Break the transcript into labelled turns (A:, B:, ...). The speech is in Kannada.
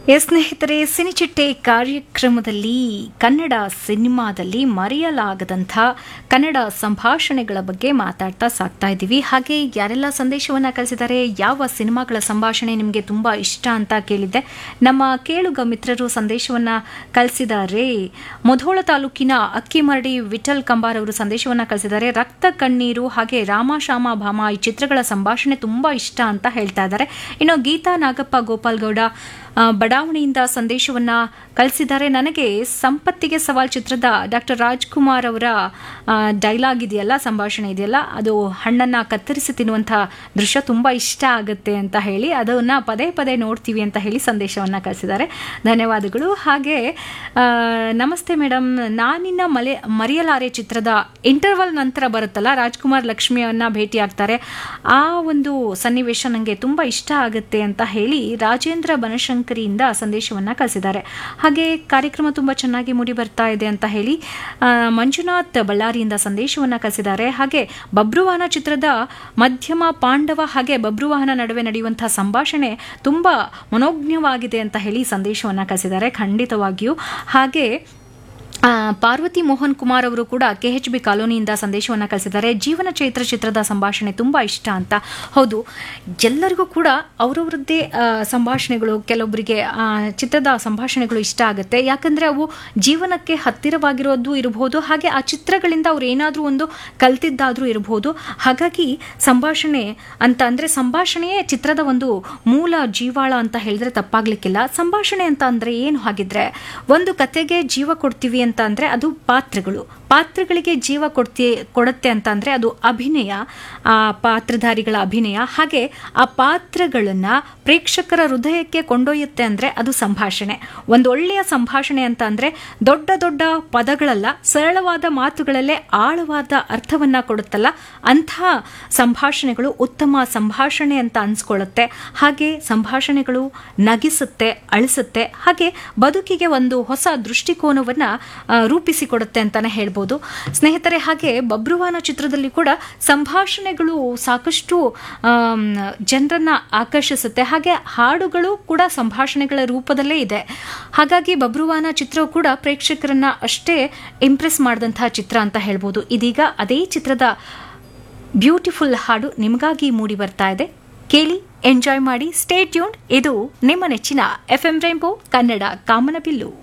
A: ಎಸ್ ಸ್ನೇಹಿತರೆ ಸಿನಿಚಿಟ್ಟೆ ಕಾರ್ಯಕ್ರಮದಲ್ಲಿ ಕನ್ನಡ ಸಿನಿಮಾದಲ್ಲಿ ಮರೆಯಲಾಗದಂಥ ಕನ್ನಡ ಸಂಭಾಷಣೆಗಳ ಬಗ್ಗೆ ಮಾತಾಡ್ತಾ ಸಾಕ್ತಾ ಇದ್ದೀವಿ ಹಾಗೆ ಯಾರೆಲ್ಲ ಸಂದೇಶವನ್ನು ಕಳಿಸಿದ್ದಾರೆ ಯಾವ ಸಿನಿಮಾಗಳ ಸಂಭಾಷಣೆ ನಿಮಗೆ ತುಂಬ ಇಷ್ಟ ಅಂತ ಕೇಳಿದ್ದೆ ನಮ್ಮ ಕೇಳುಗ ಮಿತ್ರರು ಸಂದೇಶವನ್ನು ಕಳಿಸಿದ್ದಾರೆ ಮುಧೋಳ ತಾಲೂಕಿನ ಅಕ್ಕಿಮರಡಿ ವಿಠಲ್ ಕಂಬಾರ್ ಅವರು ಸಂದೇಶವನ್ನು ಕಳಿಸಿದ್ದಾರೆ ರಕ್ತ ಕಣ್ಣೀರು ಹಾಗೆ ರಾಮ ಶಾಮ ಭಾಮ ಈ ಚಿತ್ರಗಳ ಸಂಭಾಷಣೆ ತುಂಬ ಇಷ್ಟ ಅಂತ ಹೇಳ್ತಾ ಇದ್ದಾರೆ ಇನ್ನು ಗೀತಾ ನಾಗಪ್ಪ ಗೋಪಾಲ್ಗೌಡ ಆ, ಬಡಾವಣೆಯಿಂದ ಸಂದೇಶವನ್ನ ಕಳಿಸಿದ್ದಾರೆ ನನಗೆ ಸಂಪತ್ತಿಗೆ ಸವಾಲ್ ಚಿತ್ರದ ಡಾಕ್ಟರ್ ರಾಜ್ಕುಮಾರ್ ಅವರ ಆ, ಡೈಲಾಗ್ ಇದೆಯಲ್ಲ ಸಂಭಾಷಣೆ ಇದೆಯಲ್ಲ ಅದು ಹಣ್ಣನ್ನ ಕತ್ತರಿಸಿ ತಿನ್ನುವಂಥ ದೃಶ್ಯ ತುಂಬ ಇಷ್ಟ ಆಗುತ್ತೆ ಅಂತ ಹೇಳಿ ಅದನ್ನ ಪದೇ ಪದೇ ನೋಡ್ತೀವಿ ಅಂತ ಹೇಳಿ ಸಂದೇಶವನ್ನ ಕಳಿಸಿದ್ದಾರೆ ಧನ್ಯವಾದಗಳು ಹಾಗೆ ಆ, ನಮಸ್ತೆ ಮೇಡಮ್ ನಾನಿನ್ನ ಮಲೆ ಮರೆಯಲಾರೆ ಚಿತ್ರದ ಇಂಟರ್ವಲ್ ನಂತರ ಬರುತ್ತಲ್ಲ ರಾಜ್ಕುಮಾರ್ ಲಕ್ಷ್ಮಿಯನ್ನ ಭೇಟಿ ಆಗ್ತಾರೆ ಆ ಒಂದು ಸನ್ನಿವೇಶ ನನಗೆ ತುಂಬ ಇಷ್ಟ ಆಗುತ್ತೆ ಅಂತ ಹೇಳಿ ರಾಜೇಂದ್ರ ಬನಶಂಕರಿಯಿಂದ ಸಂದೇಶವನ್ನ ಕಳಿಸಿದ್ದಾರೆ ಹಾಗೆ ಕಾರ್ಯಕ್ರಮ ತುಂಬ ಚೆನ್ನಾಗಿ ಮೂಡಿ ಬರ್ತಾ ಇದೆ ಅಂತ ಹೇಳಿ ಆ, ಮಂಜುನಾಥ್ ಬಳ್ಳಾರಿಯಿಂದ ಸಂದೇಶವನ್ನ ಕಳಿಸಿದ್ದಾರೆ ಹಾಗೆ ಬಬ್ರುವಾಹನ ಚಿತ್ರದ ಮಧ್ಯಮ ಪಾಂಡವ ಹಾಗೆ ಬಬ್ರುವಾಹನ ನಡುವೆ ನಡೆಯುವಂತಹ ಸಂಭಾಷಣೆ ತುಂಬ ಮನೋಜ್ಞವಾಗಿದೆ ಅಂತ ಹೇಳಿ ಸಂದೇಶವನ್ನ ಕಳಿಸಿದ್ದಾರೆ ಖಂಡಿತವಾಗಿಯೂ ಹಾಗೆ ಆ, ಪಾರ್ವತಿ ಮೋಹನ್ ಕುಮಾರ್ ಅವರು ಕೂಡ ಕೆ ಎಚ್ ಬಿ ಕಾಲೋನಿಯಿಂದ ಸಂದೇಶವನ್ನು ಕಳಿಸಿದ್ದಾರೆ ಜೀವನ ಚೈತ್ರ ಚಿತ್ರದ ಸಂಭಾಷಣೆ ತುಂಬ ಇಷ್ಟ ಅಂತ ಹೌದು ಎಲ್ಲರಿಗೂ ಕೂಡ ಅವರವರದ್ದೇ ಆ, ಸಂಭಾಷಣೆಗಳು ಕೆಲವೊಬ್ಬರಿಗೆ ಆ, ಚಿತ್ರದ ಸಂಭಾಷಣೆಗಳು ಇಷ್ಟ ಆಗುತ್ತೆ ಯಾಕಂದರೆ ಅವು ಜೀವನಕ್ಕೆ ಹತ್ತಿರವಾಗಿರೋದು ಇರಬಹುದು ಹಾಗೆ ಆ ಚಿತ್ರಗಳಿಂದ ಅವ್ರು ಏನಾದರೂ ಒಂದು ಕಲ್ತಿದ್ದಾದರೂ ಇರಬಹುದು ಹಾಗಾಗಿ ಸಂಭಾಷಣೆ ಅಂತ ಅಂದರೆ ಸಂಭಾಷಣೆಯೇ ಚಿತ್ರದ ಒಂದು ಮೂಲ ಜೀವಾಳ ಅಂತ ಹೇಳಿದ್ರೆ ತಪ್ಪಾಗ್ಲಿಕ್ಕಿಲ್ಲ ಸಂಭಾಷಣೆ ಅಂತ ಅಂದರೆ ಏನು ಹಾಗಿದ್ರೆ ಒಂದು ಕತೆಗೆ ಜೀವ ಕೊಡ್ತೀವಿ ಅಂತ ಅಂದರೆ ಅದು ಪಾತ್ರಗಳು ಪಾತ್ರಗಳಿಗೆ ಜೀವ ಕೊಡ್ತಿ ಕೊಡುತ್ತೆ ಅಂತ ಅಂದರೆ ಅದು ಅಭಿನಯ ಆ ಪಾತ್ರಧಾರಿಗಳ ಅಭಿನಯ ಹಾಗೆ ಆ ಪಾತ್ರಗಳನ್ನು ಪ್ರೇಕ್ಷಕರ ಹೃದಯಕ್ಕೆ ಕೊಂಡೊಯ್ಯುತ್ತೆ ಅಂದರೆ ಅದು ಸಂಭಾಷಣೆ ಒಂದು ಒಳ್ಳೆಯ ಸಂಭಾಷಣೆ ಅಂತ ಅಂದರೆ ದೊಡ್ಡ ದೊಡ್ಡ ಪದಗಳಲ್ಲ ಸರಳವಾದ ಮಾತುಗಳಲ್ಲೇ ಆಳವಾದ ಅರ್ಥವನ್ನ ಕೊಡುತ್ತಲ್ಲ ಅಂಥ ಸಂಭಾಷಣೆಗಳು ಉತ್ತಮ ಸಂಭಾಷಣೆ ಅಂತ ಅನ್ಸ್ಕೊಳ್ಳುತ್ತೆ ಹಾಗೆ ಸಂಭಾಷಣೆಗಳು ನಗಿಸುತ್ತೆ ಅಳಿಸುತ್ತೆ ಹಾಗೆ ಬದುಕಿಗೆ ಒಂದು ಹೊಸ ದೃಷ್ಟಿಕೋನವನ್ನ ಆ, ರೂಪಿಸಿಕೊಡುತ್ತೆ ಅಂತಾನೆ ಹೇಳ್ಬೋದು ಸ್ನೇಹಿತರೆ ಹಾಗೆ ಬಬ್ರುವಾನ ಚಿತ್ರದಲ್ಲಿ ಕೂಡ ಸಂಭಾಷಣೆಗಳು ಸಾಕಷ್ಟು ಆಮ್, ಜನರನ್ನ ಆಕರ್ಷಿಸುತ್ತೆ ಹಾಗೆ ಹಾಡುಗಳು ಕೂಡ ಸಂಭಾಷಣೆಗಳ ರೂಪದಲ್ಲೇ ಇದೆ ಹಾಗಾಗಿ ಬಬ್ರುವಾನ ಚಿತ್ರವು ಕೂಡ ಪ್ರೇಕ್ಷಕರನ್ನ ಅಷ್ಟೇ ಇಂಪ್ರೆಸ್ ಮಾಡಿದಂತಹ ಚಿತ್ರ ಅಂತ ಹೇಳ್ಬೋದು ಇದೀಗ ಅದೇ ಚಿತ್ರದ ಬ್ಯೂಟಿಫುಲ್ ಹಾಡು ನಿಮಗಾಗಿ ಮೂಡಿ ಬರ್ತಾ ಇದೆ ಕೇಳಿ ಎಂಜಾಯ್ ಮಾಡಿ ಸ್ಟೇ ಟ್ಯೂನ್ ಇದು ನಿಮ್ಮ ನೆಚ್ಚಿನ ಎಫ್ ಎಂ ರೈಂಬೋ ಕನ್ನಡ ಕಾಮನಬಿಲ್ಲು